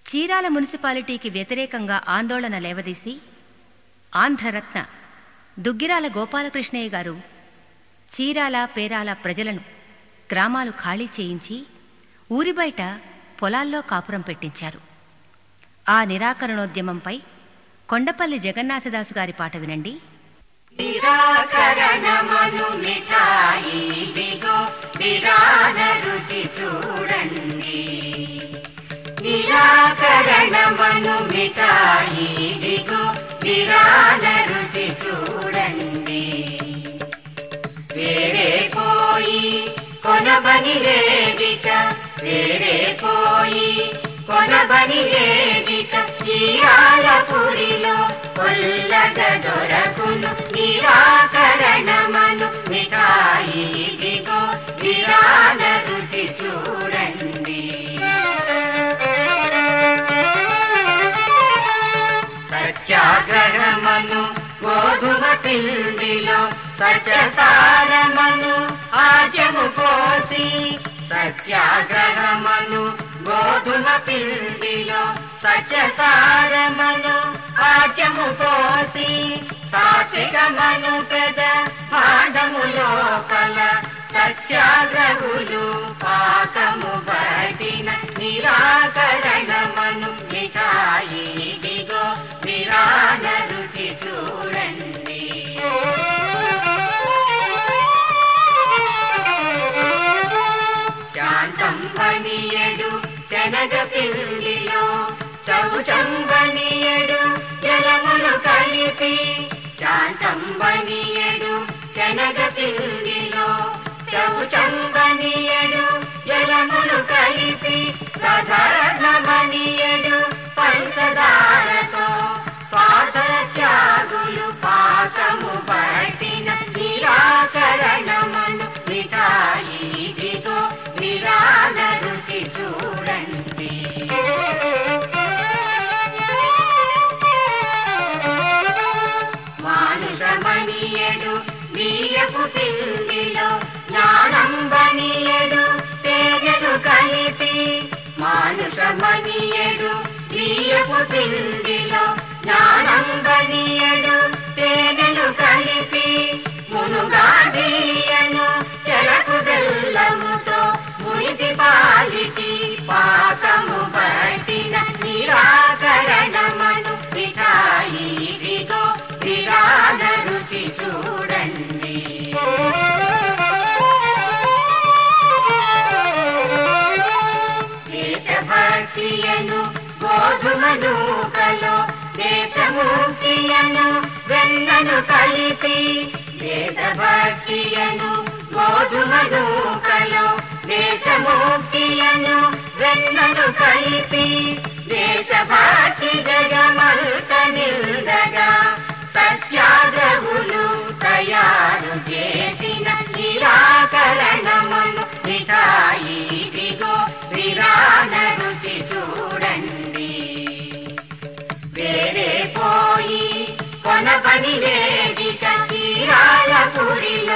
చీరాల మున్సిపాలిటీకి వ్యతిరేకంగా ఆందోళన లేవదీసి ఆంధ్రరత్న దుగ్గిరాల గోపాలకృష్ణయ్య గారు చీరాల పేరాల ప్రజలను గ్రామాలు ఖాళీ చేయించి ఊరి బయట పొలాల్లో కాపురం పెట్టించారు ఆ నిరాకరణోద్యమంపై కొండపల్లి జగన్నాథదాసు గారి పాట వినండి నిరాకరణమను మిఠాయి దిగో విరాన రుచి చూడండి నిరాకరణమను మిఠాయి దిగో విరాన రుచి చూడండి వేరే పోయి కొనబని లేదిక వేరే పోయి కొనబని లేదిక చీరాల పురిలో కొల్లగ దొరకును నిరాకరణమను మిఠాయి దిగో విరాన రుచి చూడండి సత్యాగ్రహమను గోధుమ పిండిలో సత్యసారమను ఆజము పోసి సత్యాగ్రహమను గోధుమ పిండిలో సత్యసారమను ఆజము పోసి సాత్వికమను పెద పాఠము లోపల సత్యాగ్రహులు పాకము పట్టిన నిరాకరణమను మిఠాయి దిగో విరాన రుచి చూడండి శాంతం బనియడు శనగ పిండిలో శౌచం బనియడు జలములు కలిపి శాంతం బనియడు శనగ పిండిలో శౌచం బనియడు జలములు కలిపి ప్రధానమనియడు పంచదారతో స్వార్థ త్యాగులు పాకము పట్టిన నిరాకరణమను మిఠాయి దిగో విరాన రుచి చూడండి మానుషమనియడు బియ్యపు పిండిలో జ్ఞానం బనియడు తేనెను కలిపి మానుషమనియడు బియ్యపు పిండిలో జ్ఞానం బనియడు తేనెను కలిపి మునుగా దీయను చెరకు బెల్లముతో మునిసిపాలిటీ పాకము పట్టిన నిరాకరణమను మిఠాయి దిగో విరాన రుచి చూడండి దేశభక్తియను గోధుమ నూకలో దేశముక్తియను వెన్నను కలిపి దేశభక్తియను గోధుమ నూకలో దేశముక్తియను వెన్నను కలిపి దేశభక్తి జగమంత నిందగా సత్యాగ్రహులు తయారు చేసిన నిరాకరణమను మిఠాయి దిగో విరాన రుచి చూడండి వేరే పోయి కొనబని లేదిక చీరాల పురిలో